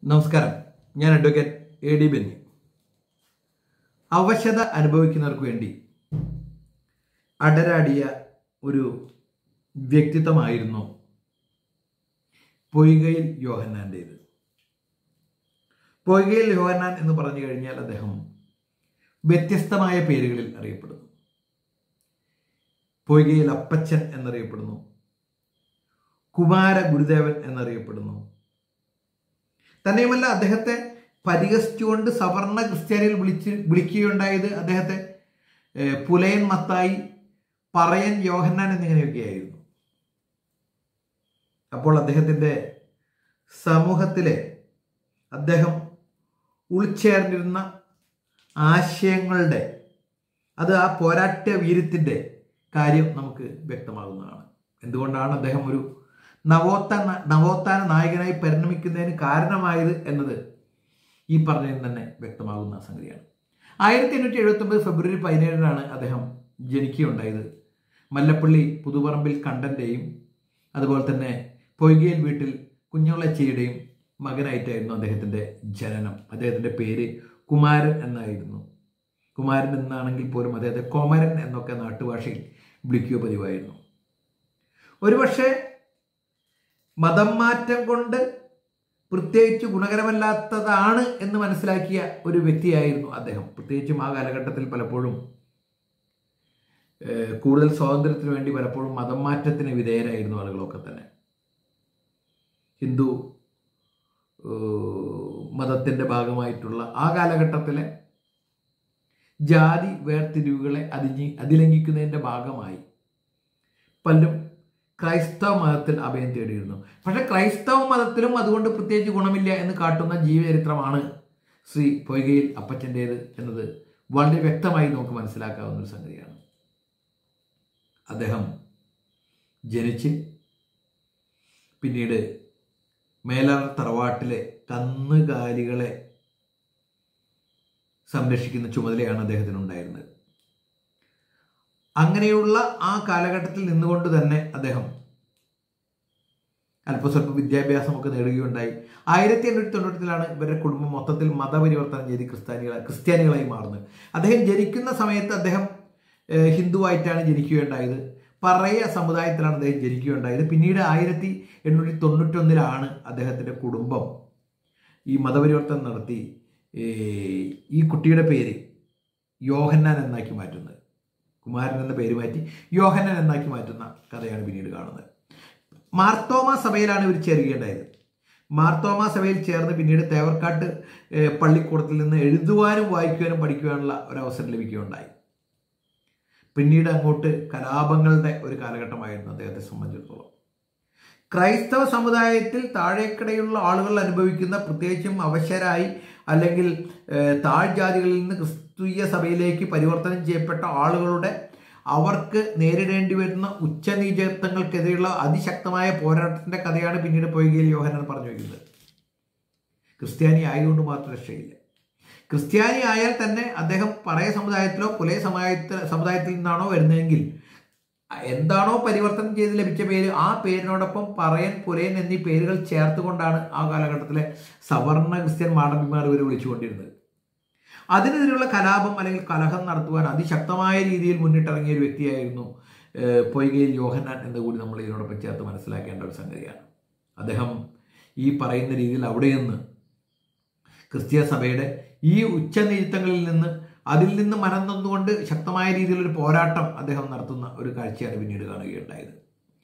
നമസ്കാരം ഞാൻ advocate A D Benny അവശത അനുഭവിക്കുന്നവർക്ക് വേണ്ടി അടരാടിയ ഒരു വ്യക്തിത്വമായിരുന്നു പൊയ്കയിൽ യോഹന്നാൻ്റേത് പൊയ്കയിൽ യോഹന്നാൻ എന്ന് പറഞ്ഞു കഴിഞ്ഞാൽ അദ്ദേഹം വ്യത്യസ്തമായ പേരുകളിൽ അറിയപ്പെടുന്നു പൊയ്കയിൽ അപ്പച്ചൻ എന്നറിയപ്പെടുന്നു കുമാര ഗുരുദേവൻ എന്നറിയപ്പെടുന്നു തന്നെയുമല്ല അദ്ദേഹത്തെ പരിഹസിച്ചുകൊണ്ട് സവർണ ക്രിസ്ത്യാനികൾ വിളിച്ച് വിളിക്കുകയുണ്ടായത് അദ്ദേഹത്തെ ഏഹ്, പുലയൻ മത്തായി പറയൻ യോഹന്നാൻ എന്നിങ്ങനെയൊക്കെയായിരുന്നു അപ്പോൾ അദ്ദേഹത്തിൻ്റെ സമൂഹത്തിലെ അദ്ദേഹം ഉൾച്ചേർന്നിരുന്ന ആശയങ്ങളുടെ അത് ആ പോരാട്ട വീര്യത്തിൻ്റെ കാര്യം നമുക്ക് വ്യക്തമാകുന്നതാണ് എന്തുകൊണ്ടാണ് അദ്ദേഹം ഒരു നവോത്ഥാന നവോത്ഥാന നായകനായി പരിണമിക്കുന്നതിന് കാരണമായത് എന്നത് ഈ പറഞ്ഞതിൽ തന്നെ വ്യക്തമാകുന്ന സംഗതിയാണ് ആയിരത്തി എണ്ണൂറ്റി എഴുപത്തി ഒമ്പത് ഫെബ്രുവരി പതിനേഴിനാണ് അദ്ദേഹം ജനിക്കുകയുണ്ടായത് മല്ലപ്പള്ളി പുതുപറമ്പിൽ കണ്ടൻ്റെയും അതുപോലെ തന്നെ പൊയ്കയിൽ വീട്ടിൽ കുഞ്ഞുളച്ചിയുടെയും മകനായിട്ടായിരുന്നു അദ്ദേഹത്തിൻ്റെ ജനനം അദ്ദേഹത്തിൻ്റെ പേര് കുമാരൻ എന്നായിരുന്നു കുമാരൻ എന്നാണെങ്കിൽ പോലും അദ്ദേഹത്തെ കോമരൻ എന്നൊക്കെ നാട്ടുഭാഷയിൽ വിളിക്കുക പതിവായിരുന്നു ഒരുപക്ഷെ മതം മാറ്റം കൊണ്ട് പ്രത്യേകിച്ച് ഗുണകരമല്ലാത്തതാണ് എന്ന് മനസ്സിലാക്കിയ ഒരു വ്യക്തിയായിരുന്നു അദ്ദേഹം പ്രത്യേകിച്ചും ആ കാലഘട്ടത്തിൽ പലപ്പോഴും ഏഹ്, കൂടുതൽ സ്വാതന്ത്ര്യത്തിന് വേണ്ടി പലപ്പോഴും മതം മാറ്റത്തിന് വിധേയരായിരുന്നു ആളുകളൊക്കെ തന്നെ ഹിന്ദു ഏഹ്, മതത്തിൻ്റെ ഭാഗമായിട്ടുള്ള ആ കാലഘട്ടത്തിലെ ജാതി വേർതിരിവുകളെ അതിജി അതിലംഘിക്കുന്നതിൻ്റെ ഭാഗമായി പലരും ക്രൈസ്തവ മതത്തിൽ അഭയം തേടിയിരുന്നു പക്ഷെ ക്രൈസ്തവ മതത്തിലും അതുകൊണ്ട് പ്രത്യേകിച്ച് ഗുണമില്ല എന്ന് കാട്ടുന്ന ജീവചരിത്രമാണ് ശ്രീ പൊയ്കയിൽ അപ്പച്ചൻ്റേത് എന്നത് വളരെ വ്യക്തമായി നമുക്ക് മനസ്സിലാക്കാവുന്ന ഒരു സംഗതിയാണ് അദ്ദേഹം ജനിച്ച് പിന്നീട് മേലാർ തറവാട്ടിലെ കന്നുകാലികളെ സംരക്ഷിക്കുന്ന ചുമതലയാണ് അദ്ദേഹത്തിനുണ്ടായിരുന്നത് അങ്ങനെയുള്ള ആ കാലഘട്ടത്തിൽ നിന്നുകൊണ്ട് തന്നെ അദ്ദേഹം അല്പസ്വല്പം വിദ്യാഭ്യാസമൊക്കെ നേടുകയുണ്ടായി ആയിരത്തി എണ്ണൂറ്റി തൊണ്ണൂറ്റിലാണ് ഇവരുടെ കുടുംബം മൊത്തത്തിൽ മതപരിവർത്തനം ചെയ്ത് ക്രിസ്ത്യാനികളെ ക്രിസ്ത്യാനികളായി മാറുന്നത് അദ്ദേഹം ജനിക്കുന്ന സമയത്ത് അദ്ദേഹം ഏഹ്, ഹിന്ദുവായിട്ടാണ് ജനിക്കുകയുണ്ടായത് പറയ സമുദായത്തിലാണ് അദ്ദേഹം ജനിക്കുകയുണ്ടായത് പിന്നീട് ആയിരത്തി എണ്ണൂറ്റി തൊണ്ണൂറ്റൊന്നിലാണ് അദ്ദേഹത്തിൻ്റെ കുടുംബം ഈ മതപരിവർത്തനം നടത്തി ഏഹ്, ഈ കുട്ടിയുടെ പേര് യോഹന്നാൻ എന്നാക്കി മാറ്റുന്നത് കുമാരൻ എന്ന പേര് മാറ്റി യോഹന്നാൻ എന്നാക്കി മാറ്റുന്ന കഥയാണ് പിന്നീട് കാണുന്നത് മാർത്തോമ സഭയിലാണ് ഇവർ ചേരുകയുണ്ടായത് മാർത്തോമ സഭയിൽ ചേർന്ന് പിന്നീട് തേവർക്കാട്ട് ഏഹ്, പള്ളിക്കൂടത്തിൽ നിന്ന് എഴുതുവാനും വായിക്കുവാനും പഠിക്കുവാനുള്ള ഒരു അവസരം ലഭിക്കുകയുണ്ടായി പിന്നീട് അങ്ങോട്ട് കലാപങ്ങളുടെ ഒരു കാലഘട്ടമായിരുന്നു അദ്ദേഹത്തെ സംബന്ധിച്ചിടത്തോളം ക്രൈസ്തവ സമുദായത്തിൽ താഴേക്കിടയുള്ള ആളുകൾ അനുഭവിക്കുന്ന പ്രത്യേകിച്ചും അവശരായി അല്ലെങ്കിൽ ഏഹ്, താഴ്ജാതികളിൽ നിന്ന് ക്രിസ്തീയ സഭയിലേക്ക് പരിവർത്തനം ചെയ്യപ്പെട്ട ആളുകളുടെ അവർക്ക് നേരിടേണ്ടി വരുന്ന ഉച്ചനീചത്വങ്ങൾക്കെതിരെയുള്ള അതിശക്തമായ പോരാട്ടത്തിന്റെ കഥയാണ് പിന്നീട് പൊയ്കയിൽ യോഹനൻ പറഞ്ഞു വയ്ക്കുന്നത് ക്രിസ്ത്യാനി ആയതുകൊണ്ട് മാത്രം രക്ഷയില്ല ക്രിസ്ത്യാനി ആയാൽ തന്നെ അദ്ദേഹം പറയ സമുദായത്തിലോ പുലയ സമുദായത്തിൽ സമുദായത്തിൽ നിന്നാണോ വരുന്നതെങ്കിൽ എന്താണോ പരിവർത്തനം ചെയ്ത് ലഭിച്ച പേര് ആ പേരിനോടൊപ്പം പറയൻ പുലയൻ എന്നീ പേരുകൾ ചേർത്തുകൊണ്ടാണ് ആ കാലഘട്ടത്തിലെ സവർണ ക്രിസ്ത്യൻ മാടമ്പിമാർ ഇവർ വിളിച്ചുകൊണ്ടിരുന്നത് അതിനെതിരെയുള്ള കലാപം അല്ലെങ്കിൽ കലഹം നടത്തുവാൻ അതിശക്തമായ രീതിയിൽ മുന്നിട്ടിറങ്ങിയ ഒരു വ്യക്തിയായിരുന്നു ഏഹ്, പൊയ്കയിൽ യോഹന്നാൻ എന്ന് കൂടി നമ്മൾ ഇതിനോടൊപ്പം ചേർത്ത് മനസ്സിലാക്കേണ്ട ഒരു സംഗതിയാണ് അദ്ദേഹം ഈ പറയുന്ന രീതിയിൽ അവിടെ നിന്ന് ക്രിസ്തീയ സഭയുടെ ഈ ഉച്ചനീചിത്തങ്ങളിൽ നിന്ന് അതിൽ നിന്ന് മനം നൊന്നുകൊണ്ട് ശക്തമായ രീതിയിലൊരു പോരാട്ടം അദ്ദേഹം നടത്തുന്ന ഒരു കാഴ്ചയാണ് പിന്നീട് കാണുകയുണ്ടായത്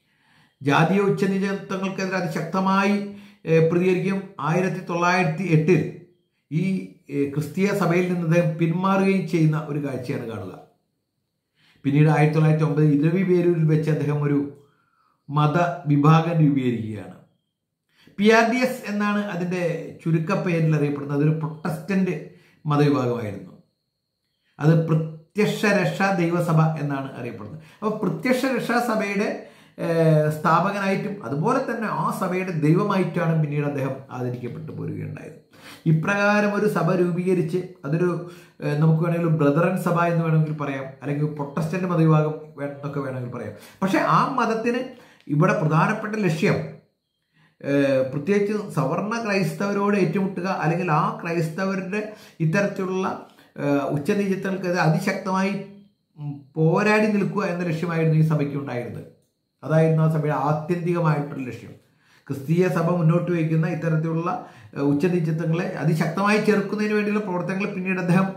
ജാതീയ ഉച്ചനീചത്വങ്ങൾക്കെതിരെ അതിശക്തമായി ഏഹ്, പ്രതികരിക്കുകയും ആയിരത്തി തൊള്ളായിരത്തി എട്ടിൽ ഈ ഏഹ്, ക്രിസ്തീയ സഭയിൽ നിന്ന് അദ്ദേഹം പിന്മാറുകയും ചെയ്യുന്ന ഒരു കാഴ്ചയാണ് കാണുക പിന്നീട് ആയിരത്തി തൊള്ളായിരത്തി ഒമ്പത് ഇരവി പേരൂരിൽ വെച്ച് അദ്ദേഹം ഒരു മത വിഭാഗം രൂപീകരിക്കുകയാണ് പി ആർ ഡി എസ് എന്നാണ് അതിൻ്റെ ചുരുക്കപ്പേരിൽ അറിയപ്പെടുന്നത് അതൊരു പ്രൊട്ടസ്റ്റന്റ് മതവിഭാഗമായിരുന്നു അത് പ്രത്യക്ഷ രക്ഷാ ദൈവസഭ എന്നാണ് അറിയപ്പെടുന്നത് അപ്പോൾ പ്രത്യക്ഷ രക്ഷാ സഭയുടെ ഏഹ്, സ്ഥാപകനായിട്ടും അതുപോലെ തന്നെ ആ സഭയുടെ ദൈവമായിട്ടാണ് പിന്നീട് അദ്ദേഹം ആദരിക്കപ്പെട്ടു പോരുകയുണ്ടായത് ഇപ്രകാരം ഒരു സഭ രൂപീകരിച്ച് അതൊരു ഏഹ്, നമുക്ക് വേണമെങ്കിൽ ബ്രദറൻ സഭ എന്ന് വേണമെങ്കിൽ പറയാം അല്ലെങ്കിൽ പ്രൊട്ടസ്റ്റന്റ് മതവിഭാഗം വേ- എന്നൊക്കെ വേണമെങ്കിൽ പറയാം പക്ഷെ ആ മതത്തിന് ഇവിടെ പ്രധാനപ്പെട്ട ലക്ഷ്യം ഏഹ്, പ്രത്യേകിച്ച് സവർണ ക്രൈസ്തവരോട് ഏറ്റുമുട്ടുക അല്ലെങ്കിൽ ആ ക്രൈസ്തവരുടെ ഇത്തരത്തിലുള്ള ഏഹ്, ഉച്ചനീചത്വങ്ങൾക്കെതിരെ അതിശക്തമായി ഉം, പോരാടി നിൽക്കുക എന്ന ലക്ഷ്യമായിരുന്നു ഈ സഭയ്ക്ക് ഉണ്ടായിരുന്നത് അതായിരുന്നു ആ സഭയുടെ ആത്യന്തികമായിട്ടുള്ള ലക്ഷ്യം ക്രിസ്തീയ സഭ മുന്നോട്ട് വയ്ക്കുന്ന ഇത്തരത്തിലുള്ള ഏഹ്, ഉച്ചനീചത്വങ്ങളെ അതിശക്തമായി ചെറുക്കുന്നതിന് വേണ്ടിയുള്ള പ്രവർത്തനങ്ങൾ പിന്നീട് അദ്ദേഹം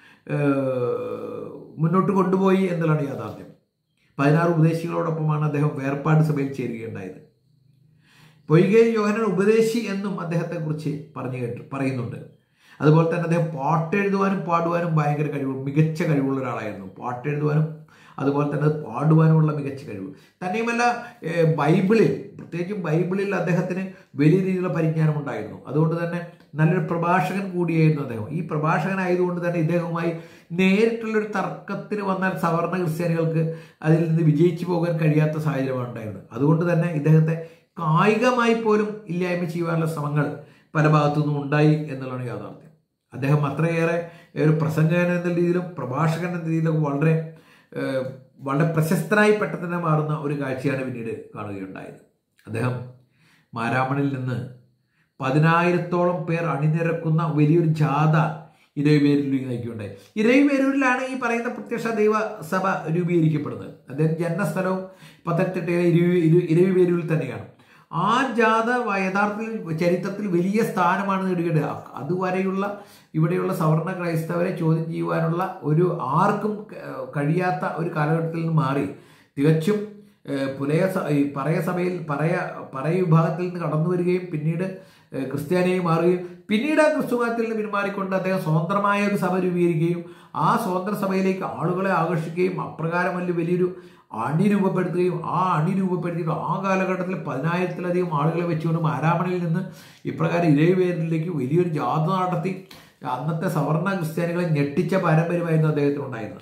ഏഹ്, മുന്നോട്ട് കൊണ്ടുപോയി എന്നുള്ളതാണ് യാഥാർത്ഥ്യം പതിനാറ് ഉപദേശികളോടൊപ്പമാണ് അദ്ദേഹം വേർപാട് സഭയിൽ ചേരുകയുണ്ടായത് പൊയ്കയിൽ യോഹനൻ ഉപദേശി എന്നും അദ്ദേഹത്തെക്കുറിച്ച് പറഞ്ഞു കേട്ടു പറയുന്നുണ്ട് അതുപോലെ തന്നെ അദ്ദേഹം പാട്ടെഴുതുവാനും പാടുവാനും ഭയങ്കര കഴിവ് മികച്ച കഴിവുള്ള ഒരാളായിരുന്നു പാട്ടെഴുതുവാനും അതുപോലെ തന്നെ അത് പാടുവാനുമുള്ള മികച്ച കഴിവ് തന്നെയുമല്ല ഏഹ്, ബൈബിളിൽ പ്രത്യേകിച്ചും ബൈബിളിൽ അദ്ദേഹത്തിന് വലിയ രീതിയിലുള്ള പരിജ്ഞാനം ഉണ്ടായിരുന്നു അതുകൊണ്ട് തന്നെ നല്ലൊരു പ്രഭാഷകൻ കൂടിയായിരുന്നു അദ്ദേഹം ഈ പ്രഭാഷകനായതുകൊണ്ട് തന്നെ ഇദ്ദേഹവുമായി നേരിട്ടുള്ളൊരു തർക്കത്തിന് വന്നാൽ സവർണ ക്രിസ്ത്യാനികൾക്ക് അതിൽ നിന്ന് വിജയിച്ചു പോകാൻ കഴിയാത്ത സാഹചര്യമാണ് ഉണ്ടായിരുന്നത് അതുകൊണ്ട് തന്നെ ഇദ്ദേഹത്തെ കായികമായി പോലും ഇല്ലായ്മ ചെയ്യുവാനുള്ള ശ്രമങ്ങൾ പല ഭാഗത്തു നിന്നും ഉണ്ടായി എന്നുള്ളതാണ് യാഥാർത്ഥ്യം അദ്ദേഹം അത്രയേറെ ഒരു പ്രസംഗകൻ എന്ന രീതിയിലും പ്രഭാഷകൻ എന്ന രീതിയിലും വളരെ ഏഹ്, വളരെ പ്രശസ്തനായി പെട്ടെന്ന് തന്നെ മാറുന്ന ഒരു കാഴ്ചയാണ് പിന്നീട് കാണുകയുണ്ടായത് അദ്ദേഹം മാരാമണിൽ നിന്ന് പതിനായിരത്തോളം പേർ അണിനിരക്കുന്ന വലിയൊരു ജാഥ ഇരവിപേരൂരിലേക്ക് നയിക്കുകയുണ്ടായി ഇരവിപേരൂരിലാണ് ഈ പറയുന്ന പ്രത്യക്ഷ ദൈവ സഭ രൂപീകരിക്കപ്പെടുന്നത് അദ്ദേഹം ജന്മസ്ഥലവും പത്തനംതിട്ടയിലെ ഇരു ഇരു ഇരവിപേരൂരിൽ തന്നെയാണ് ആ ജാഥ വ- യഥാർത്ഥത്തിൽ ചരിത്രത്തിൽ വലിയ സ്ഥാനമാണ് നേടുകയുണ്ട് അതുവരെയുള്ള ഇവിടെയുള്ള സവർണ ക്രൈസ്തവരെ ചോദ്യം ചെയ്യുവാനുള്ള ഒരു ആർക്കും ക- കഴിയാത്ത ഒരു കാലഘട്ടത്തിൽ നിന്ന് മാറി തികച്ചും ഏഹ്, പുലയ സ- ഈ പറയ സഭയിൽ പറയ പറയ വിഭാഗത്തിൽ നിന്ന് കടന്നു വരികയും പിന്നീട് ഏഹ്, ക്രിസ്ത്യാനിയായി മാറുകയും പിന്നീട് ആ ക്രിസ്തുമതത്തിൽ നിന്ന് പിന്മാറിക്കൊണ്ട് അദ്ദേഹം സ്വതന്ത്രമായ ഒരു സഭ രൂപീകരിക്കുകയും ആ സ്വതന്ത്ര സഭയിലേക്ക് ആളുകളെ ആകർഷിക്കുകയും അപ്രകാരം വലിയ വലിയൊരു അണി രൂപപ്പെടുത്തുകയും ആ അണി രൂപപ്പെടുത്തിയിട്ട് ആ കാലഘട്ടത്തിൽ പതിനായിരത്തിലധികം ആളുകളെ വെച്ചുകൊണ്ട് മാരാമണിയിൽ നിന്ന് ഇപ്രകാരം ഇരയുപേരിലേക്ക് വലിയൊരു ജാഥ നടത്തി അന്നത്തെ സവർണ ക്രിസ്ത്യാനികളെ ഞെട്ടിച്ച പാരമ്പര്യമായിരുന്നു അദ്ദേഹത്തിനുണ്ടായിരുന്നത്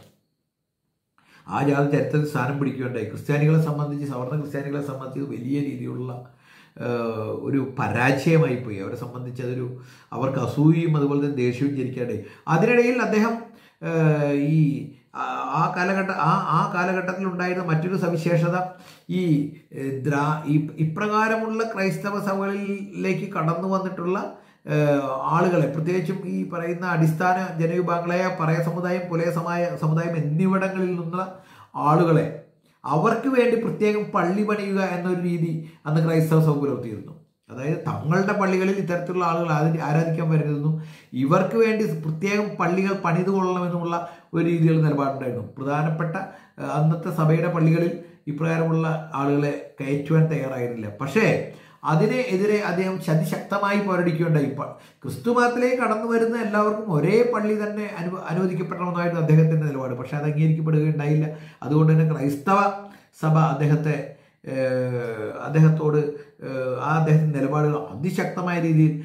ആ ജാതി ചരിത്രത്തിൽ സ്ഥാനം പിടിക്കുകയുണ്ടായി ക്രിസ്ത്യാനികളെ സംബന്ധിച്ച് സവർണ ക്രിസ്ത്യാനികളെ സംബന്ധിച്ച് വലിയ രീതിയിലുള്ള ഏഹ്, ഒരു പരാജയമായി പോയി അവരെ സംബന്ധിച്ച് അതൊരു അവർക്ക് അസൂയയും അതുപോലെ തന്നെ ദേഷ്യവും ജനിക്കാണ്ടായി അതിനിടയിൽ അദ്ദേഹം ഏഹ്, ഈ ആ- ആ കാലഘട്ട ആ ആ കാലഘട്ടത്തിൽ ഉണ്ടായിരുന്ന മറ്റൊരു സവിശേഷത ഈ ഏഹ്, ദ്രാ ഈ ഇപ്രകാരമുള്ള ക്രൈസ്തവ സഭകളിലേക്ക് കടന്നു വന്നിട്ടുള്ള ഏഹ്, ആളുകളെ പ്രത്യേകിച്ചും ഈ പറയുന്ന അടിസ്ഥാന ജനവിഭാഗങ്ങളായ പറയ സമുദായം പുലയ സമായ സമുദായം എന്നിവിടങ്ങളിൽ നിന്നുള്ള ആളുകളെ അവർക്ക് വേണ്ടി പ്രത്യേകം പള്ളി പണിയുക എന്നൊരു രീതി അന്ന് ക്രൈസ്തവ സഭ പുലർത്തിയിരുന്നു അതായത് തങ്ങളുടെ പള്ളികളിൽ ഇത്തരത്തിലുള്ള ആളുകൾ ആദരി ആരാധിക്കാൻ വരരുതെന്നും ഇവർക്ക് വേണ്ടി പ്രത്യേകം പള്ളികൾ പണിതു കൊള്ളണമെന്നുമുള്ള ഒരു രീതിയിലുള്ള നിലപാടുണ്ടായിരുന്നു പ്രധാനപ്പെട്ട ഏഹ്, അന്നത്തെ സഭയുടെ പള്ളികളിൽ ഇപ്രകാരമുള്ള ആളുകളെ കയറ്റുവാൻ തയ്യാറായിരുന്നില്ല പക്ഷേ അതിനെ എതിരെ അദ്ദേഹം ശക്തമായി പോരടിക്കുകയുണ്ടായി ഇപ്പം ക്രിസ്തു മതത്തിലേക്ക് കടന്നു വരുന്ന എല്ലാവർക്കും ഒരേ പള്ളി തന്നെ അനു അനുവദിക്കപ്പെടണമെന്നായിരുന്നു അദ്ദേഹത്തിന്റെ നിലപാട് പക്ഷെ അത് അംഗീകരിക്കപ്പെടുകയുണ്ടായില്ല അതുകൊണ്ട് തന്നെ ക്രൈസ്തവ സഭ അദ്ദേഹത്തെ ഏഹ്, അദ്ദേഹത്തോട് ഏഹ്, ആ അദ്ദേഹത്തിന്റെ നിലപാടുകൾ അതിശക്തമായ രീതിയിൽ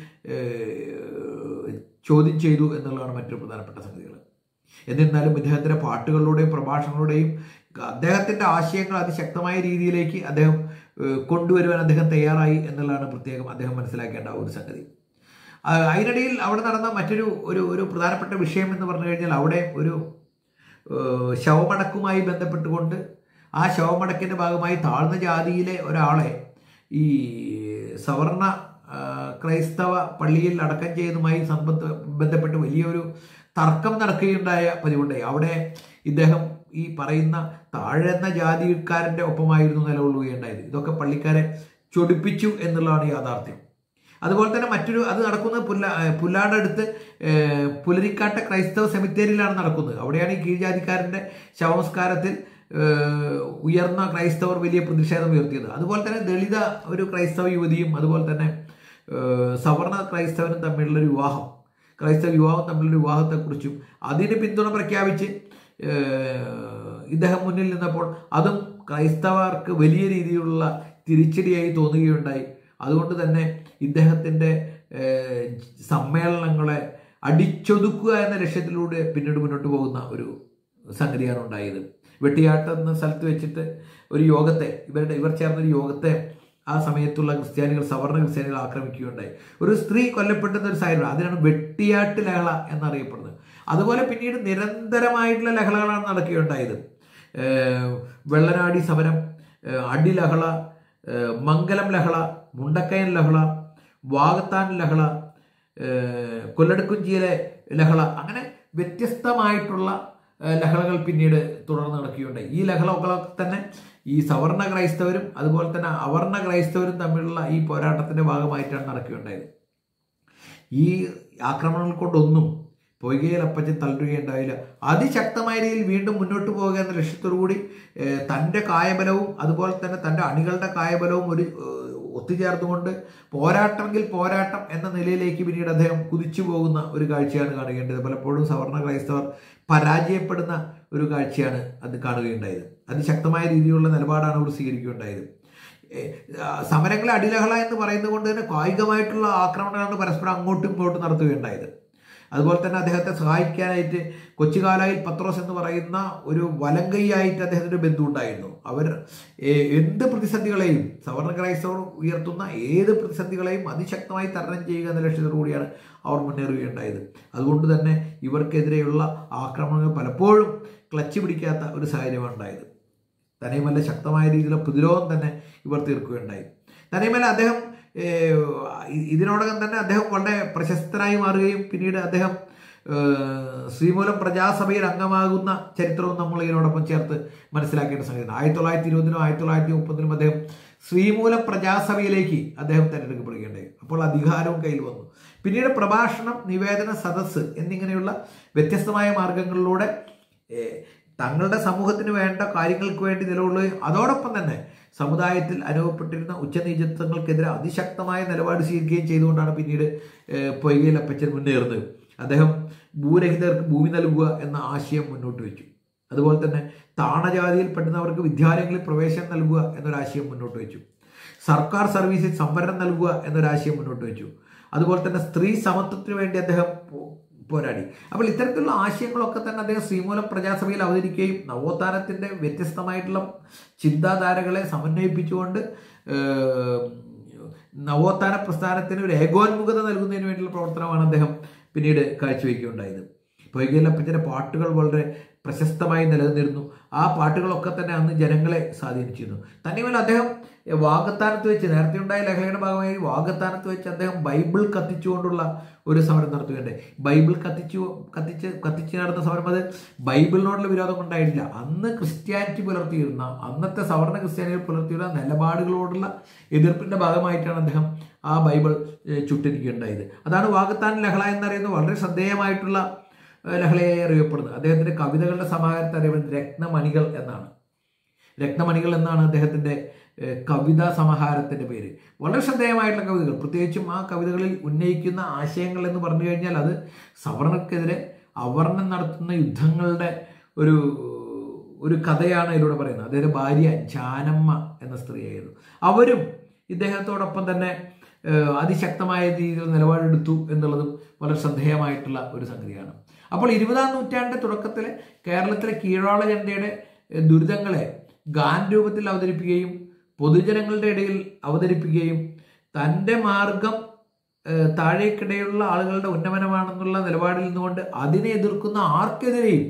ഏഹ്, ചോദ്യം ചെയ്തു എന്നുള്ളതാണ് മറ്റൊരു പ്രധാനപ്പെട്ട സംഗതികൾ എന്നിരുന്നാലും ഇദ്ദേഹത്തിന്റെ പാട്ടുകളിലൂടെയും പ്രഭാഷണങ്ങളുടെയും അദ്ദേഹത്തിന്റെ ആശയങ്ങൾ അതിശക്തമായ രീതിയിലേക്ക് അദ്ദേഹം ഏഹ്, കൊണ്ടുവരുവാൻ അദ്ദേഹം തയ്യാറായി എന്നുള്ളതാണ് പ്രത്യേകം അദ്ദേഹം മനസ്സിലാക്കേണ്ട ഒരു സംഗതി ആ, അതിനിടയിൽ അവിടെ നടന്ന മറ്റൊരു ഒരു ഒരു പ്രധാനപ്പെട്ട വിഷയം എന്ന് പറഞ്ഞു കഴിഞ്ഞാൽ അവിടെ ഒരു ഏഹ്, ശവമടക്കുമായി ബന്ധപ്പെട്ടുകൊണ്ട് ആ ശവമടക്കിന്റെ ഭാഗമായി താഴ്ന്ന ജാതിയിലെ ഒരാളെ ഈ സവർണ ആ, ക്രൈസ്തവ പള്ളിയിൽ അടക്കം ചെയ്തതുമായി സംബന്ധ ബന്ധപ്പെട്ട് വലിയൊരു തർക്കം നടക്കുകയുണ്ടായ പതിവുണ്ടായി അവിടെ ഇദ്ദേഹം ഈ പറയുന്ന താഴ്ന്ന ജാതിക്കാരന്റെ ഒപ്പമായിരുന്നു നിലകൊള്ളുകയുണ്ടായത് ഇതൊക്കെ പള്ളിക്കാരെ ചൊടിപ്പിച്ചു എന്നുള്ളതാണ് യാഥാർത്ഥ്യം അതുപോലെ തന്നെ മറ്റൊരു അത് നടക്കുന്നത് പുല്ല പുല്ലാട് അടുത്ത് ഏഹ്, പുലരിക്കാട്ട ക്രൈസ്തവ സെമിത്തേരിയിലാണ് നടക്കുന്നത് അവിടെയാണ് ഈ കീഴ്ജാതിക്കാരന്റെ ശവസംസ്കാരത്തിൽ ഏഹ്, ഉയർന്ന ക്രൈസ്തവർ വലിയ പ്രതിഷേധം ഉയർത്തിയത് അതുപോലെ തന്നെ ദളിത ഒരു ക്രൈസ്തവ യുവതിയും അതുപോലെ തന്നെ ഏഹ്, സവർണ ക്രൈസ്തവനും തമ്മിലുള്ള ഒരു വിവാഹം ക്രൈസ്തവ വിവാഹം തമ്മിലുള്ള വിവാഹത്തെക്കുറിച്ചും അതിന് പിന്തുണ പ്രഖ്യാപിച്ച് ഏഹ്, ഇദ്ദേഹം മുന്നിൽ നിന്നപ്പോൾ അതും ക്രൈസ്തവർക്ക് വലിയ രീതിയിലുള്ള തിരിച്ചടിയായി തോന്നുകയുണ്ടായി അതുകൊണ്ട് തന്നെ ഇദ്ദേഹത്തിൻ്റെ ഏഹ്, സമ്മേളനങ്ങളെ അടിച്ചൊതുക്കുക എന്ന ലക്ഷ്യത്തിലൂടെ പിന്നീട് മുന്നോട്ട് പോകുന്ന ഒരു സംഗതിയാണ് ഉണ്ടായത് വെട്ടിയാട്ടം എന്ന സ്ഥലത്ത് വെച്ചിട്ട് ഒരു യോഗത്തെ ഇവരുടെ ഇവർ ചേർന്നൊരു യോഗത്തെ ആ സമയത്തുള്ള ക്രിസ്ത്യാനികൾ സവർണ ക്രിസ്ത്യാനികൾ ആക്രമിക്കുകയുണ്ടായി ഒരു സ്ത്രീ കൊല്ലപ്പെടുന്ന ഒരു സാഹചര്യം അതിനാണ് വെട്ടിയാട്ട് ലഹള എന്നറിയപ്പെടുന്നത് അതുപോലെ പിന്നീട് നിരന്തരമായിട്ടുള്ള ലഹളകളാണ് നടക്കുകയുണ്ടായത് ഏഹ് വെള്ളനാടി സമരം ഏഹ് അടിലഹള ഏഹ് മംഗലം ലഹള മുണ്ടക്കയൻ ലഹള വാഗത്താൻ ലഹള ഏഹ് കൊല്ലടുക്കുഞ്ചിയിലെ ലഹള അങ്ങനെ വ്യത്യസ്തമായിട്ടുള്ള ഏഹ് ലഹളകൾ പിന്നീട് തുടർന്ന് നടക്കുകയുണ്ടായി ഈ ലഹളകളൊക്കെ തന്നെ ഈ സവർണ ക്രൈസ്തവരും അതുപോലെ തന്നെ അവർണ ക്രൈസ്തവരും തമ്മിലുള്ള ഈ പോരാട്ടത്തിന്റെ ഭാഗമായിട്ടാണ് നടക്കുകയുണ്ടായത് ഈ ആക്രമണങ്ങൾ കൊണ്ടൊന്നും പൊയ്കയിൽ അപ്പച്ചൻ തളരുകയുണ്ടായില്ല അതിശക്തമായ രീതിയിൽ വീണ്ടും മുന്നോട്ട് പോകുക എന്ന ലക്ഷ്യത്തോടു കൂടി ഏഹ്, തൻ്റെ കായബലവും അതുപോലെ തന്നെ തൻ്റെ അണികളുടെ കായബലവും ഒരു ഏഹ്, ഒത്തുചേർന്നുകൊണ്ട് പോരാട്ടമെങ്കിൽ പോരാട്ടം എന്ന നിലയിലേക്ക് പിന്നീട് അദ്ദേഹം കുതിച്ചു പോകുന്ന ഒരു കാഴ്ചയാണ് കാണുകയുണ്ടായത് പലപ്പോഴും സവർണ ക്രൈസ്തവർ പരാജയപ്പെടുന്ന ഒരു കാഴ്ചയാണ് അത് കാണുകയുണ്ടായത് അതിശക്തമായ രീതിയിലുള്ള നിലപാടാണ് അവർ സ്വീകരിക്കുകയുണ്ടായത് ഏഹ്, ആ, സമരങ്ങളെ അടിലഹള എന്ന് പറയുന്നത് കൊണ്ട് തന്നെ കായികമായിട്ടുള്ള ആക്രമണങ്ങളാണ് പരസ്പരം അങ്ങോട്ടും ഇങ്ങോട്ടും നടത്തുകയുണ്ടായത് അതുപോലെ തന്നെ അദ്ദേഹത്തെ സഹായിക്കാനായിട്ട് കൊച്ചുകാലായിൽ പത്രോസ് എന്ന് പറയുന്ന ഒരു വലങ്കൈയായിട്ട് അദ്ദേഹത്തിന് ബന്ധു ഉണ്ടായിരുന്നു അവർ ഏഹ്, എന്ത് പ്രതിസന്ധികളെയും സവർണ ക്രൈസ്തവർ ഉയർത്തുന്ന ഏത് പ്രതിസന്ധികളെയും അതിശക്തമായി തരണം ചെയ്യുക എന്ന ലക്ഷ്യത്തോടു കൂടിയാണ് അവർ മുന്നേറുകയുണ്ടായത് അതുകൊണ്ട് തന്നെ ഇവർക്കെതിരെയുള്ള ആക്രമണങ്ങൾ പലപ്പോഴും ക്ലച്ച് പിടിക്കാത്ത ഒരു സാഹചര്യമാണ് ഉണ്ടായത് തന്നെയുമല്ല ശക്തമായ രീതിയിലുള്ള പ്രതിരോധം തന്നെ ഇവർ തീർക്കുകയുണ്ടായി തന്നെയുമല്ല അദ്ദേഹം ഏഹ്, ഇ- ഇതിനോടകം തന്നെ അദ്ദേഹം വളരെ പ്രശസ്തനായി മാറുകയും പിന്നീട് അദ്ദേഹം ഏഹ്, ശ്രീമൂലം പ്രജാസഭയിൽ അംഗമാകുന്ന ചരിത്രവും നമ്മൾ ഇതിനോടൊപ്പം ചേർത്ത് മനസ്സിലാക്കേണ്ട സംഗതിയാണ് ആയിരത്തി തൊള്ളായിരത്തി ഇരുപതിനും ആയിരത്തി തൊള്ളായിരത്തി മുപ്പതിനും അദ്ദേഹം ശ്രീമൂലം പ്രജാസഭയിലേക്ക് അദ്ദേഹം തെരഞ്ഞെടുക്കപ്പെടുകയുണ്ടായി അപ്പോൾ അധികാരവും കയ്യിൽ വന്നു പിന്നീട് പ്രഭാഷണം നിവേദന സദസ്സ് എന്നിങ്ങനെയുള്ള വ്യത്യസ്തമായ മാർഗങ്ങളിലൂടെ ഏഹ്, തങ്ങളുടെ സമൂഹത്തിന് വേണ്ട കാര്യങ്ങൾക്ക് വേണ്ടി നിലകൊള്ളുകയും അതോടൊപ്പം തന്നെ സമുദായത്തിൽ അനുഭവപ്പെട്ടിരുന്ന ഉച്ചനീചത്വങ്ങൾക്കെതിരെ അതിശക്തമായ നിലപാട് സ്വീകരിക്കുകയും ചെയ്തുകൊണ്ടാണ് പിന്നീട് ഏഹ്, പൊയ്കയിൽ അപ്പച്ചൻ മുന്നേറുന്നത് അദ്ദേഹം ഭൂരഹിതർക്ക് ഭൂമി നൽകുക എന്ന ആശയം മുന്നോട്ട് വെച്ചു അതുപോലെ തന്നെ താണജാതിയിൽ പെടുന്നവർക്ക് വിദ്യാലയങ്ങളിൽ പ്രവേശനം നൽകുക എന്നൊരാശയം മുന്നോട്ട് വെച്ചു സർക്കാർ സർവീസിൽ സംവരണം നൽകുക എന്നൊരാശയം മുന്നോട്ട് വെച്ചു അതുപോലെ തന്നെ സ്ത്രീ സമത്വത്തിന് വേണ്ടി അദ്ദേഹം പോ- പോരാടി അപ്പോൾ ഇത്തരത്തിലുള്ള ആശയങ്ങളൊക്കെ തന്നെ അദ്ദേഹം ശ്രീമൂലം പ്രജാസഭയിൽ അവതരിക്കുകയും നവോത്ഥാനത്തിന്റെ വ്യത്യസ്തമായിട്ടുള്ള ചിന്താധാരകളെ സമന്വയിപ്പിച്ചുകൊണ്ട് ഏഹ്, നവോത്ഥാന പ്രസ്ഥാനത്തിന് ഒരു ഏകോന്മുഖത നൽകുന്നതിന് വേണ്ടിയുള്ള പ്രവർത്തനമാണ് അദ്ദേഹം പിന്നീട് കാഴ്ചവെക്കുകയുണ്ടായത് പൊയ്കയിലപ്പച്ചൻ്റെ പാട്ടുകൾ വളരെ പ്രശസ്തമായി നിലനിന്നിരുന്നു ആ പാട്ടുകളൊക്കെ തന്നെ അന്ന് ജനങ്ങളെ സ്വാധീനിച്ചിരുന്നു തന്നെയുമല്ല അദ്ദേഹം വാഗത്താനത്ത് വെച്ച് നേരത്തെ ഉണ്ടായ ലഹളയുടെ ഭാഗമായി വാഗത്താനത്ത് വെച്ച് അദ്ദേഹം ബൈബിൾ കത്തിച്ചുകൊണ്ടുള്ള ഒരു സമരം നടത്തുകയുണ്ടായി ബൈബിൾ കത്തിച്ചു കത്തിച്ച് കത്തിച്ച് നടന്ന സമരം അത് ബൈബിളിനോടുള്ള വിരോധം കൊണ്ടായിട്ടില്ല അന്ന് ക്രിസ്ത്യാനിറ്റി പുലർത്തിയിരുന്ന അന്നത്തെ സവർണ ക്രിസ്ത്യാനികൾ പുലർത്തിയിരുന്ന നിലപാടുകളോടുള്ള എതിർപ്പിന്റെ ഭാഗമായിട്ടാണ് അദ്ദേഹം ആ ബൈബിൾ ഏഹ്, ചുട്ടരിക്കുകയുണ്ടായത് അതാണ് വാഗത്താൻ ലഹള എന്നറിയുന്നത് വളരെ ശ്രദ്ധേയമായിട്ടുള്ള ഏഹ്, ലഹളയായി അറിയപ്പെടുന്നത് അദ്ദേഹത്തിന്റെ കവിതകളുടെ സമാഹാരത്തെ അറിയപ്പെടുന്നത് രത്നമണികൾ എന്നാണ് രത്നമണികൾ എന്നാണ് അദ്ദേഹത്തിന്റെ ഏഹ്, കവിതാ സമാഹാരത്തിന്റെ പേര് വളരെ ശ്രദ്ധേയമായിട്ടുള്ള കവിതകൾ പ്രത്യേകിച്ചും ആ കവിതകളിൽ ഉന്നയിക്കുന്ന ആശയങ്ങൾ എന്ന് പറഞ്ഞു കഴിഞ്ഞാൽ അത് സവർണർക്കെതിരെ അവർണം നടത്തുന്ന യുദ്ധങ്ങളുടെ ഒരു ഒരു കഥയാണ് ഇതിലൂടെ പറയുന്നത് അദ്ദേഹത്തിന്റെ ഭാര്യ ജാനമ്മ എന്ന സ്ത്രീയായിരുന്നു അവരും ഇദ്ദേഹത്തോടൊപ്പം തന്നെ ഏഹ്, അതിശക്തമായ രീതിയിൽ നിലപാടെടുത്തു എന്നുള്ളതും വളരെ ശ്രദ്ധേയമായിട്ടുള്ള ഒരു സംഗതിയാണ് അപ്പോൾ ഇരുപതാം നൂറ്റാണ്ടിന്റെ തുടക്കത്തിലെ കേരളത്തിലെ കീഴാള ജനതയുടെ ഏഹ്, ദുരിതങ്ങളെ ഗാൻ രൂപത്തിൽ അവതരിപ്പിക്കുകയും പൊതുജനങ്ങളുടെ ഇടയിൽ അവതരിപ്പിക്കുകയും തൻ്റെ മാർഗം ഏഹ്, താഴേക്കിടയിലുള്ള ആളുകളുടെ ഉന്നമനമാണെന്നുള്ള നിലപാടിൽ നിന്നുകൊണ്ട് അതിനെ എതിർക്കുന്ന ആർക്കെതിരെയും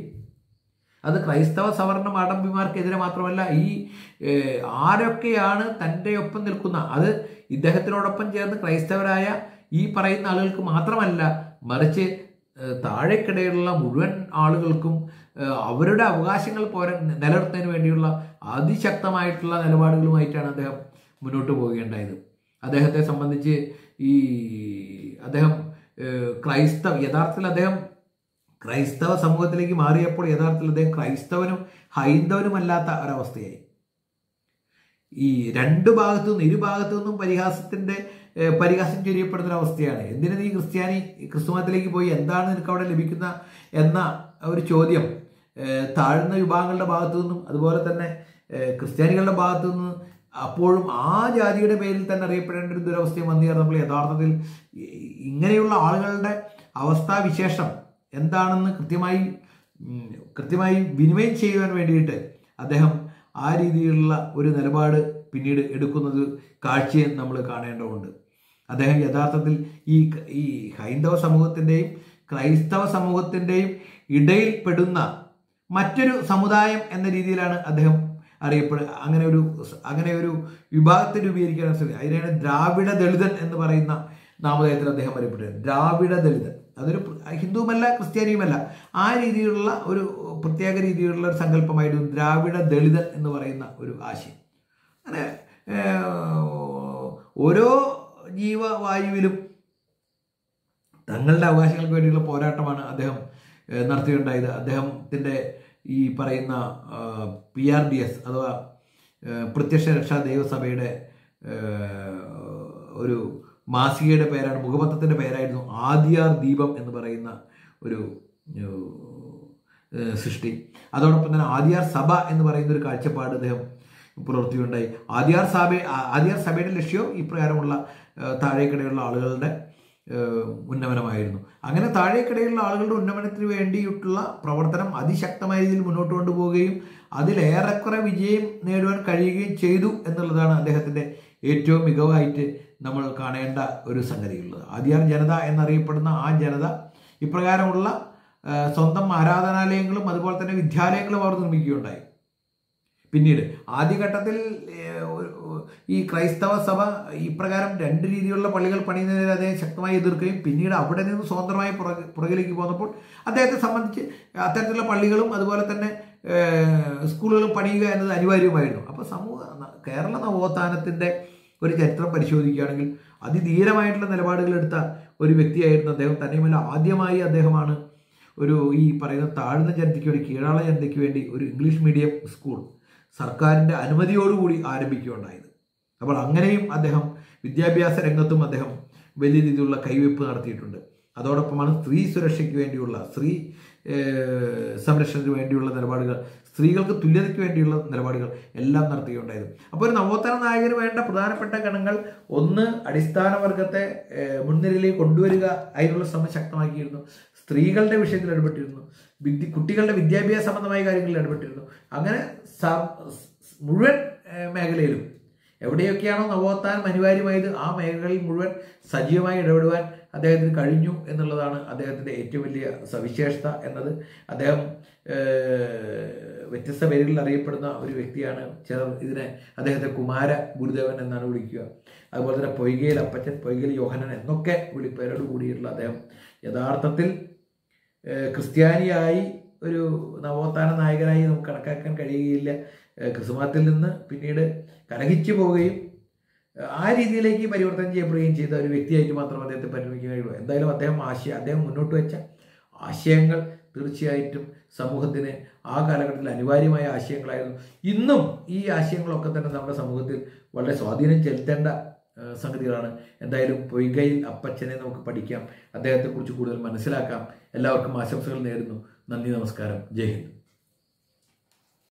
അത് ക്രൈസ്തവ സവർണ മാടമ്പിമാർക്കെതിരെ മാത്രമല്ല ഈ ഏഹ്, ആരൊക്കെയാണ് തൻ്റെ ഒപ്പം നിൽക്കുന്ന അത് ഇദ്ദേഹത്തിനോടൊപ്പം ചേർന്ന് ക്രൈസ്തവരായ ഈ പറയുന്ന ആളുകൾക്ക് മാത്രമല്ല മറിച്ച് ഏഹ്, താഴേക്കിടയിലുള്ള മുഴുവൻ ആളുകൾക്കും ഏഹ്, അവരുടെ അവകാശങ്ങൾ പോര നിലനിർത്തുന്നതിന് വേണ്ടിയുള്ള അതിശക്തമായിട്ടുള്ള നിലപാടുകളുമായിട്ടാണ് അദ്ദേഹം മുന്നോട്ട് പോവുകയുണ്ടായത് അദ്ദേഹത്തെ സംബന്ധിച്ച് ഈ അദ്ദേഹം ഏഹ്, ക്രൈസ്തവ യഥാർത്ഥത്തിൽ അദ്ദേഹം ക്രൈസ്തവ സമൂഹത്തിലേക്ക് മാറിയപ്പോൾ യഥാർത്ഥത്തിൽ അദ്ദേഹം ക്രൈസ്തവനും ഹൈന്ദവനുമല്ലാത്ത ഒരവസ്ഥയായി ഈ രണ്ട് ഭാഗത്തു നിന്നും ഇരു ഭാഗത്തു നിന്നും പരിഹാസത്തിന്റെ ഏഹ്, പരിഹാസം ചൊരിയപ്പെടുന്ന ഒരു അവസ്ഥയാണ് എന്തിനു നീ ക്രിസ്ത്യാനി ക്രിസ്തു മതത്തിലേക്ക് പോയി എന്താണ് നിനക്ക് അവിടെ ലഭിക്കുന്ന എന്ന ഒരു ചോദ്യം ഏഹ്, താഴ്ന്ന വിഭാഗങ്ങളുടെ ഭാഗത്തു നിന്നും അതുപോലെ തന്നെ ഏഹ്, ക്രിസ്ത്യാനികളുടെ ഭാഗത്തു നിന്ന് അപ്പോഴും ആ ജാതിയുടെ പേരിൽ തന്നെ അറിയപ്പെടേണ്ട ഒരു ദുരവസ്ഥയും വന്നു ചേർന്ന് നമ്മൾ യഥാർത്ഥത്തിൽ ഈ- ഇങ്ങനെയുള്ള ആളുകളുടെ അവസ്ഥാവിശേഷം എന്താണെന്ന് കൃത്യമായി ഉം, കൃത്യമായി വിനിമയം ചെയ്യുവാൻ വേണ്ടിയിട്ട് അദ്ദേഹം ആ രീതിയിലുള്ള ഒരു നിലപാട് പിന്നീട് എടുക്കുന്നത് കാഴ്ചയെ നമ്മൾ കാണേണ്ടതുണ്ട് അദ്ദേഹം യഥാർത്ഥത്തിൽ ഈ ഈ ഹൈന്ദവ സമൂഹത്തിൻ്റെയും ക്രൈസ്തവ സമൂഹത്തിൻ്റെയും ഇടയിൽ പെടുന്ന മറ്റൊരു സമുദായം എന്ന രീതിയിലാണ് അദ്ദേഹം അറിയപ്പെടുക അങ്ങനെ ഒരു അങ്ങനെ ഒരു വിഭാഗത്തെ രൂപീകരിക്കാൻ ശ്രമിക്കുക അതിനാണ് ദ്രാവിഡ ദളിതൻ എന്ന് പറയുന്ന നാമധേയത്തിൽ അദ്ദേഹം അറിയപ്പെട്ടത് ദ്രാവിഡ ദളിതൻ അതൊരു ഹിന്ദുവുമല്ല ക്രിസ്ത്യാനിയുമല്ല ആ രീതിയിലുള്ള ഒരു പ്രത്യേക രീതിയിലുള്ള ഒരു സങ്കല്പമായിരുന്നു ദ്രാവിഡ ദളിതൻ എന്ന് പറയുന്ന ഒരു ആശയം അങ്ങനെ ഓരോ ജീവവായുവിലും തങ്ങളുടെ അവകാശങ്ങൾക്ക് വേണ്ടിയുള്ള പോരാട്ടമാണ് അദ്ദേഹം നടത്തിയിട്ടുണ്ടായത് അദ്ദേഹത്തിൻ്റെ ഈ പറയുന്ന പി ആർ ഡി എസ് അഥവാ പ്രത്യക്ഷ രക്ഷാ ദൈവസഭയുടെ ഒരു മാസികയുടെ പേരാണ് മുഖപത്രത്തിൻ്റെ പേരായിരുന്നു ആദിയാർ ദീപം എന്ന് പറയുന്ന ഒരു സൃഷ്ടി അതോടൊപ്പം തന്നെ ആദിയാർ സഭ എന്ന് പറയുന്ന ഒരു കാഴ്ചപ്പാട് അദ്ദേഹം പുലർത്തിയുണ്ടായി ആദിയാർ സഭ ആദിയാർ സഭയുടെ ലക്ഷ്യം ഇപ്രകാരമുള്ള താഴേക്കിടയുള്ള ആളുകളുടെ ഉന്നമനമായിരുന്നു അങ്ങനെ താഴേക്കിടയിലുള്ള ആളുകളുടെ ഉന്നമനത്തിന് വേണ്ടിയിട്ടുള്ള പ്രവർത്തനം അതിശക്തമായ രീതിയിൽ മുന്നോട്ട് കൊണ്ടുപോവുകയും അതിലേറെക്കുറെ വിജയം നേടുവാൻ കഴിയുകയും ചെയ്തു എന്നുള്ളതാണ് അദ്ദേഹത്തിൻ്റെ ഏറ്റവും മികവായിട്ട് നമ്മൾ കാണേണ്ട ഒരു സംഗതിയുള്ളത് ആദ്യാർ ജനത എന്നറിയപ്പെടുന്ന ആ ജനത ഇപ്രകാരമുള്ള സ്വന്തം ആരാധനാലയങ്ങളും അതുപോലെ തന്നെ വിദ്യാലയങ്ങളും അവർ നിർമ്മിക്കുകയുണ്ടായി പിന്നീട് ആദ്യഘട്ടത്തിൽ ഈ ക്രൈസ്തവ സഭ ഇപ്രകാരം രണ്ട് രീതിയിലുള്ള പള്ളികൾ പണിയുന്നതിനെ അദ്ദേഹം ശക്തമായി എതിർക്കുകയും പിന്നീട് അവിടെ നിന്ന് സ്വതന്ത്രമായി പുറകെ പുറകിലേക്ക് പോന്നപ്പോൾ അദ്ദേഹത്തെ സംബന്ധിച്ച് അത്തരത്തിലുള്ള പള്ളികളും അതുപോലെ തന്നെ സ്കൂളുകളും പണിയുക എന്നത് അനിവാര്യമായിരുന്നു അപ്പോൾ സമൂഹ കേരള നവോത്ഥാനത്തിൻ്റെ ഒരു ചരിത്രം പരിശോധിക്കുകയാണെങ്കിൽ അതിധീരമായിട്ടുള്ള നിലപാടുകൾ എടുത്ത ഒരു വ്യക്തിയായിരുന്നു അദ്ദേഹം തന്നെയുമല്ല ആദ്യമായി അദ്ദേഹമാണ് ഒരു ഈ പറയുന്ന താഴ്ന്ന ജനതയ്ക്ക് വേണ്ടി കീഴാള ജനതയ്ക്ക് വേണ്ടി ഒരു ഇംഗ്ലീഷ് മീഡിയം സ്കൂൾ സർക്കാരിൻ്റെ അനുമതിയോടുകൂടി ആരംഭിക്കുകയുണ്ടായത് അപ്പോൾ അങ്ങനെയും അദ്ദേഹം വിദ്യാഭ്യാസ രംഗത്തും അദ്ദേഹം വലിയ രീതിയിലുള്ള കൈവയ്പ് നടത്തിയിട്ടുണ്ട് അതോടൊപ്പമാണ് സ്ത്രീ സുരക്ഷയ്ക്ക് വേണ്ടിയുള്ള സ്ത്രീ സംരക്ഷണത്തിന് വേണ്ടിയുള്ള നിലപാടുകൾ സ്ത്രീകൾക്ക് തുല്യതയ്ക്ക് വേണ്ടിയുള്ള നിലപാടുകൾ എല്ലാം നടത്തുകയുണ്ടായത് അപ്പോൾ ഒരു നവോത്ഥാന നായകന് വേണ്ട പ്രധാനപ്പെട്ട ഗണങ്ങൾ ഒന്ന് അടിസ്ഥാന വർഗത്തെ മുൻനിരയിലേക്ക് കൊണ്ടുവരിക അതിനുള്ള ശ്രമം ശക്തമാക്കിയിരുന്നു സ്ത്രീകളുടെ വിഷയത്തിൽ ഇടപെട്ടിരുന്നു വിദ്യ കുട്ടികളുടെ വിദ്യാഭ്യാസ സംബന്ധമായ കാര്യങ്ങളിൽ ഇടപെട്ടിരുന്നു അങ്ങനെ മുഴുവൻ മേഖലയിലും എവിടെയൊക്കെയാണോ നവോത്ഥാനം അനിവാര്യമായത് ആ മേഖലകളിൽ മുഴുവൻ സജീവമായി ഇടപെടുവാൻ അദ്ദേഹത്തിന് കഴിഞ്ഞു എന്നുള്ളതാണ് അദ്ദേഹത്തിൻ്റെ ഏറ്റവും വലിയ സവിശേഷത എന്നത് അദ്ദേഹം വ്യത്യസ്ത പേരുകളിൽ അറിയപ്പെടുന്ന ഒരു വ്യക്തിയാണ് ചിലർ ഇതിനെ അദ്ദേഹത്തെ കുമാര ഗുരുദേവൻ എന്നാണ് വിളിക്കുക അതുപോലെ തന്നെ പൊയ്കയിൽ അപ്പച്ചൻ പൊയ്കയിൽ യോഹനൻ എന്നൊക്കെ വിളിപ്പേരോട് കൂടിയിട്ടുള്ള അദ്ദേഹം യഥാർത്ഥത്തിൽ ക്രിസ്ത്യാനിയായി ഒരു നവോത്ഥാന നായകനായി നമുക്ക് കണക്കാക്കാൻ കഴിയുകയില്ല ക്രിസ്തുമതത്തിൽ നിന്ന് പിന്നീട് കലഹിച്ചു പോവുകയും ആ രീതിയിലേക്ക് പരിവർത്തനം ചെയ്യപ്പെടുകയും ചെയ്ത ഒരു വ്യക്തിയായിട്ട് മാത്രം അദ്ദേഹത്തെ പരിഗണിക്കാൻ കഴിയുള്ളൂ എന്തായാലും അദ്ദേഹം ആശയ അദ്ദേഹം മുന്നോട്ട് വെച്ച ആശയങ്ങൾ തീർച്ചയായിട്ടും സമൂഹത്തിന് ആ കാലഘട്ടത്തിൽ അനിവാര്യമായ ആശയങ്ങളായിരുന്നു ഇന്നും ഈ ആശയങ്ങളൊക്കെ തന്നെ നമ്മുടെ സമൂഹത്തിൽ വളരെ സ്വാധീനം ചെലുത്തേണ്ട സംഗതികളാണ് എന്തായാലും പൊയ്കയിൽ അപ്പച്ചനെ നമുക്ക് പഠിക്കാം അദ്ദേഹത്തെക്കുറിച്ച് കൂടുതൽ മനസ്സിലാക്കാം എല്ലാവർക്കും ആശംസകൾ നേരുന്നു നന്ദി നമസ്കാരം ജയ് ഹിന്ദ്